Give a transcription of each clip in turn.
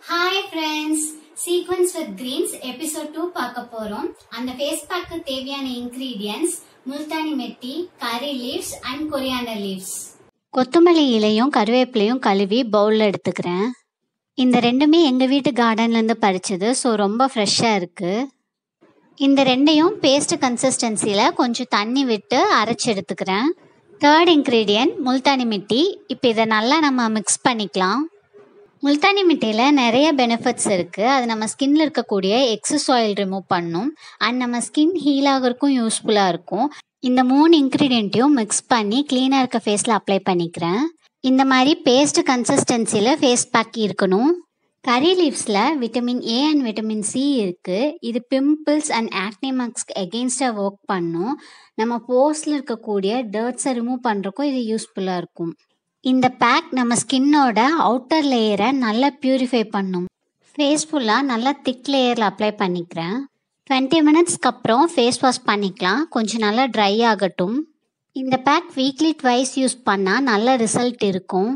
hi friends sequence with greens episode two பார்க்க போறோம் அந்த ஃபேஸ் பேக்கு தேவையான ingredients multani mitti curry leaves and coriander leaves கொத்தமல்லி இலையும் கருவேப்பிலையும் கழுவி பவுலில் எடுத்துக்கிறேன் இந்த ரெண்டுமே எங்கள் வீட்டு கார்டன்லேருந்து பறிச்சது ஸோ ரொம்ப ஃப்ரெஷ்ஷாக இருக்குது இந்த ரெண்டையும் பேஸ்ட் கன்சிஸ்டன்சியில் கொஞ்சம் தண்ணி விட்டு அரைச்சி எடுத்துக்கிறேன் தேர்ட் இன்க்ரீடியன்ட் முல்தானி மிட்டி இப்போ இதை நல்லா நம்ம மிக்ஸ் பண்ணிக்கலாம் முல்தானி மிட்டியில் நிறைய பெனிஃபிட்ஸ் இருக்குது அது நம்ம ஸ்கின்ல இருக்கக்கூடிய எக்ஸஸ் ஆயில் ரிமூவ் பண்ணும் அண்ட் நம்ம ஸ்கின் ஹீல் ஆகிறதுக்கும் யூஸ்ஃபுல்லாக இருக்கும் இந்த மூணு இன்க்ரீடியண்ட்டையும் மிக்ஸ் பண்ணி க்ளீனாக இருக்க ஃபேஸில் அப்ளை பண்ணிக்கிறேன் இந்த மாதிரி பேஸ்ட் கன்சிஸ்டன்சியில் ஃபேஸ் பேக் இருக்கணும் கரி லீவ்ஸில் vitamin A and vitamin C இருக்குது இது பிம்பிள்ஸ் அண்ட் ஆக்னி மார்க்ஸ்க்கு எகெயின்ஸ்டாக ஒர்க் பண்ணும் நம்ம போஸ்டில் இருக்கக்கூடிய டர்ட்ஸை ரிமூவ் பண்ணுறக்கும் இது யூஸ்ஃபுல்லாக இருக்கும் இந்த பேக் நம்ம ஸ்கின்னோட அவுட்டர் லேயரை நல்லா பியூரிஃபை பண்ணும் ஃபேஸ் ஃபுல்லாக நல்லா திக் லேயரில் அப்ளை பண்ணிக்கிறேன் டுவெண்ட்டி மினிட்ஸ்க்கு அப்புறம் ஃபேஸ் வாஷ் பண்ணிக்கலாம் கொஞ்சம் நல்லா ட்ரை ஆகட்டும் இந்த பேக் வீக்லி ட்வைஸ் யூஸ் பண்ணால் நல்ல ரிசல்ட் இருக்கும்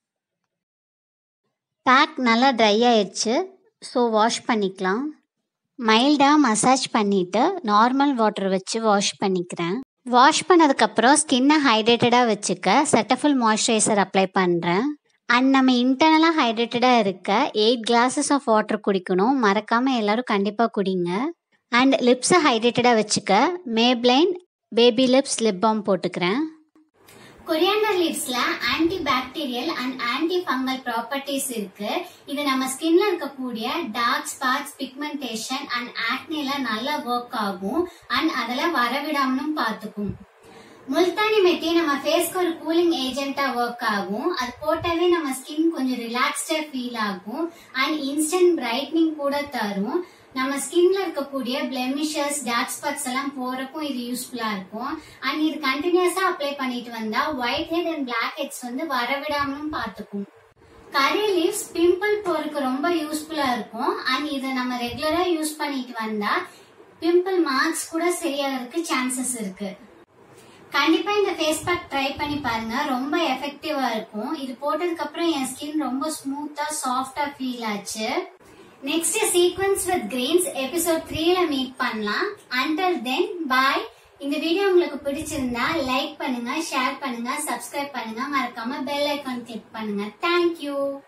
பேக் நல்லா ட்ரை ஆயிடுச்சு ஸோ வாஷ் பண்ணிக்கலாம் மைல்டாக மசாஜ் பண்ணிவிட்டு நார்மல் வாட்டர் வச்சு வாஷ் பண்ணிக்கிறேன் வாஷ் பண்ணதுக்கப்புறம் ஸ்கின்னை ஹைட்ரேட்டடாக வச்சுக்க செட்டஃபுல் மாய்ஸ்சரைசர் அப்ளை பண்ணுறேன் அண்ட் நம்ம இன்டர்னலாக ஹைட்ரேட்டடாக இருக்க எயிட் கிளாஸஸ் ஆஃப் வாட்டர் குடிக்கணும் மறக்காமல் எல்லோரும் கண்டிப்பாக குடிங்க அண்ட் லிப்ஸை ஹைட்ரேட்டடாக வச்சுக்க Maybelline baby lips lip balm போட்டுக்கிறேன் கொரியாண்டர் லீவ்ஸ்ல anti bacterial and anti fungal properties இருக்கு இது நம்ம ஸ்கின்ல இருக்கக்கூடிய டார்க் ஸ்பாட்ஸ் பிக்மெண்டேஷன் அண்ட் ஆக்னில நல்லா ஒர்க் ஆகும் அண்ட் அதெல்லாம் வரவிடாமலும் பார்த்துக்கும் முல்தானி மெட்டி நம்ம ஃபேஸ்க்கு ஒரு கூலிங் ஏஜென்ட்டா ஒர்க் ஆகும் அது போட்டாவே நம்ம ஸ்கின் கொஞ்சம் ரிலாக்ஸ்டா ஃபீல் ஆகும் அண்ட் இன்ஸ்டன்ட் பிரைட்னிங் கூட தரும் நம்ம ஸ்கின்ல இருக்கக்கூடிய பிளெமிஷஸ் டார்க் ஸ்பாட்ஸ் எல்லாம் போறக்கும் இது யூஸ்ஃபுல்லா இருக்கும் அண்ட் இது கண்டினியூஸா அப்ளை பண்ணிட்டு வந்தா white head and black heads வந்து வரவிடாமலும் பாத்துக்கும் கரி லீவ்ஸ் பிம்பிள் போறதுக்கு ரொம்ப யூஸ்ஃபுல்லா இருக்கும் அண்ட் இதை நம்ம ரெகுலரா யூஸ் பண்ணிட்டு வந்தா பிம்பிள் மார்க்ஸ் கூட சரியாகிறதுக்கு சான்சஸ் இருக்கு கண்டிப்பா இந்த ஃபேஸ் பேக் ட்ரை பண்ணி பாருங்க ரொம்ப எஃபெக்டிவா இருக்கும் இது போட்டதுக்கு அப்புறம் என் ஸ்கின் ரொம்ப ஸ்மூத்தா சாஃப்டா ஃபீல் ஆச்சு next sequence with greens episode த்ரீல மீட் பண்ணலாம் அண்டர் தென் பாய் இந்த வீடியோ உங்களுக்கு பிடிச்சிருந்தா லைக் பண்ணுங்க ஷேர் பண்ணுங்க சப்ஸ்கிரைப் பண்ணுங்க மறக்காம பெல் ஐக்கான் கிளிக் பண்ணுங்க தேங்க்யூ